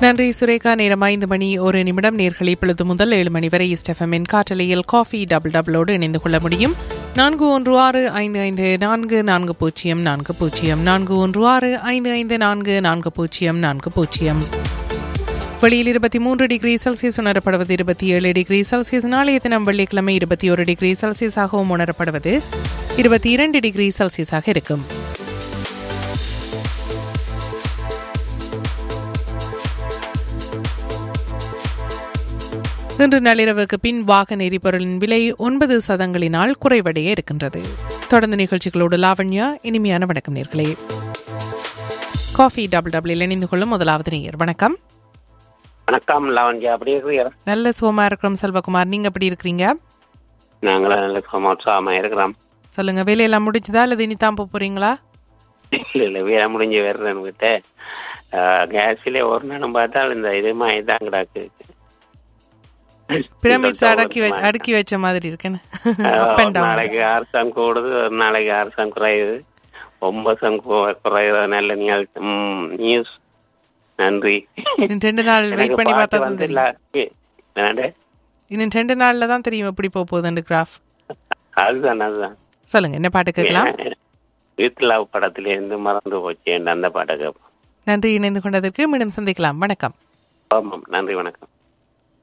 நன்றி சுரேகா நேரம் ஐந்து மணி ஒரு நிமிடம் நேர்களை இப்பொழுது முதல் ஏழு மணி வரை இஸ்டெஃபமின் காற்றலையில் காஃபி டபுள் டபுளோடு இணைந்து கொள்ள முடியும் நான்கு ஒன்று ஆறு ஐந்து ஐந்து நான்கு நான்கு பூஜ்ஜியம் நான்கு பூஜ்ஜியம் நான்கு ஒன்று ஆறு ஐந்து ஐந்து நான்கு நான்கு பூஜ்ஜியம் நான்கு பூஜ்ஜியம் வெளியில் இருபத்தி மூன்று டிகிரி செல்சியஸ் உணரப்படுவது இருபத்தி ஏழு டிகிரி செல்சியஸ் நாளைய தினம் வெள்ளிக்கிழமை இருபத்தி ஒரு டிகிரி செல்சியஸாகவும் உணரப்படுவது இருபத்தி இரண்டு டிகிரி செல்சியஸாக இருக்கும் இன்று நள்ளிரவுக்கு பின் வாகன எரிபொருளின் விலை ஒன்பது சதங்களினால் குறைவடைய இருக்கின்றது தொடர்ந்து நிகழ்ச்சிகளோடு லாவண்யா இனிமையான வணக்கம் நேர்களே காஃபி டபுள் டபுள் இணைந்து கொள்ளும் முதலாவது நேயர் வணக்கம் வணக்கம் லாவண்யா அப்படி இருக்கிறீங்க நல்ல சுகமா இருக்கிறோம் செல்வகுமார் நீங்க எப்படி இருக்கிறீங்க நாங்களும் நல்ல சமோத்சாமா இருக்கிறோம் சொல்லுங்க வேலையெல்லாம் முடிஞ்சதா அல்லது இனி தான் போக போறீங்களா இல்ல இல்ல வேலை முடிஞ்சு வர்றேன்னு கிட்ட கேஸ்ல ஒரு நேரம் பார்த்தால் இந்த இது மாதிரி தான் கிடக்கு பிரமிட்ஸ் அடக்கி வ- அடுக்கி வச்ச மாதிரி இருக்கேன்னு ஆஹ், அப் ஒரு அண்ட் டவுன் நாளைக்கு ஆர்சம் கூடுது ஒரு நாளைக்கு ஆர்சம் குறையுது ஒன்பது குறையுது நல்ல நியூஸ் நன்றி இன்னும் ரெண்டு நாள் வெயிட் எனக்கு பண்ணி பாட்டு பார்த்தா தான் வந்து தெரியும் இல்ல- என்னண்டு? இன்னும் ரெண்டு நாள்ல தான் தெரியும் எப்படி போக போகுதுன்னு கிராஃப் அதுதான் அதுதான் சொல்லுங்க என்ன பாட்டு கேட்கலாம் வீட்டுலா படத்துல இருந்து மறந்து போச்சு அந்த பாட்டை கேட்போம் நன்றி இணைந்து கொண்டதற்கு மீண்டும் சந்திக்கலாம் வணக்கம் ஆமாம் நன்றி வணக்கம்